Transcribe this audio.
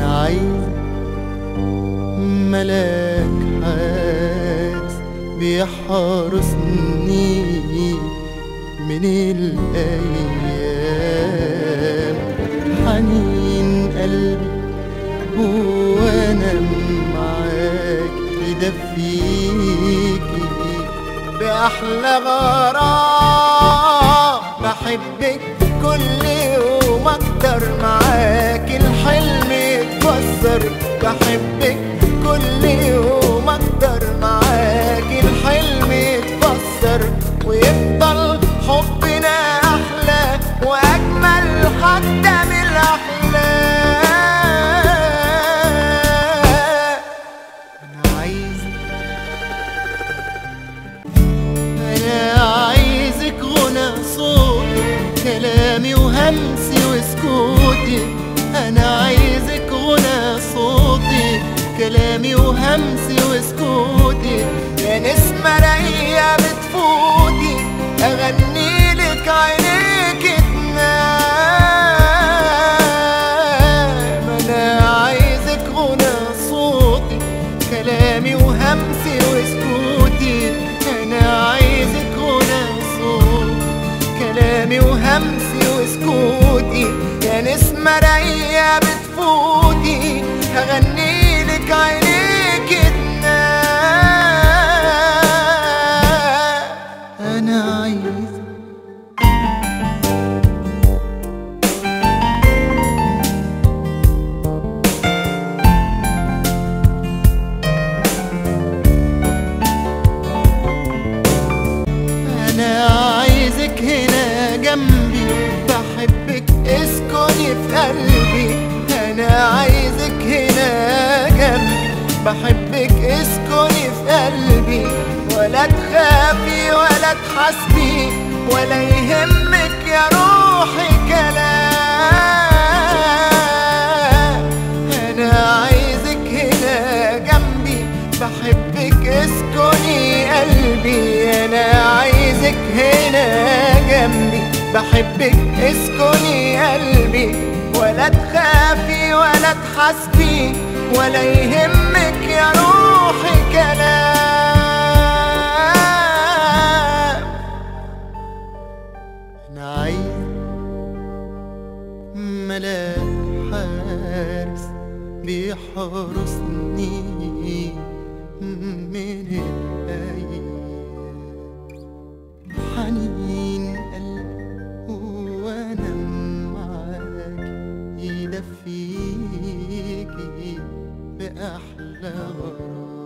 انا عايز ملاك حارس بيحرسني من الايام حنين قلبي وانا معاك يدفيكي باحلى غرام بحبك كل يوم اكتر معاك الحلم يتكسر بحبك كل يوم اكتر معاك الحلم يتفسر ويفضل حبنا احلى واجمل حتى من الاحلام انا عايز انا عايزك غنى صوتي كلامي وهمسي وسكوتي انا عايزك غنى صوتي كلامي وهمسي وسكوتي يا نسمة رايقة بتفوتي اغني لك عينيك تنام انا عايزك غنى صوتي كلامي وهمسي وسكوتي انا عايزك غنى صوتي كلامي وهمسي وسكوتي يا نسمة رايقة بتفوتي هغني لك عينيك تنام انا عايز انا عايزك هنا جنبي بحبك اسكني في قلبي انا عايزك هنا جنبي بحبك اسكني في قلبي ولا تخافي ولا تحاسبي ولا يهمك يا روحي كلام انا عايزك هنا جنبي بحبك اسكني قلبي انا عايزك هنا جنبي بحبك اسكني قلبي ولا تخافي ولا تحاسبي ولا يهمك يا روحي كلام انا عايز ملاك حارس بيحرسني من الأيام حنين قلبي وأنا معاك يدفيكي بأحلى غرام